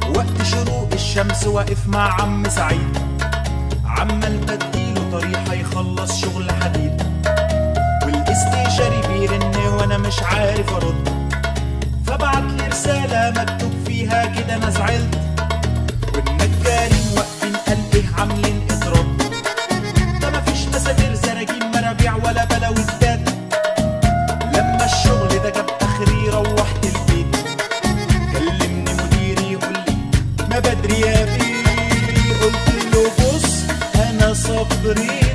وقت شروق الشمس واقف مع عم سعيد عمال بديله طريقة يخلص شغل حديد والاستشاري بيرن وانا مش عارف ارد فبعت لي رسالة مكتوب فيها كده انا زعلت والنجارين واقفين قال ايه عاملين اضراب ده مفيش مسامير زراجين مرابيع ولا بلاوزات لما الشغل ده جاب اخري روحت البيت كلمني مديري يقول لي ما بدري يا بيه قلت له بص انا صبري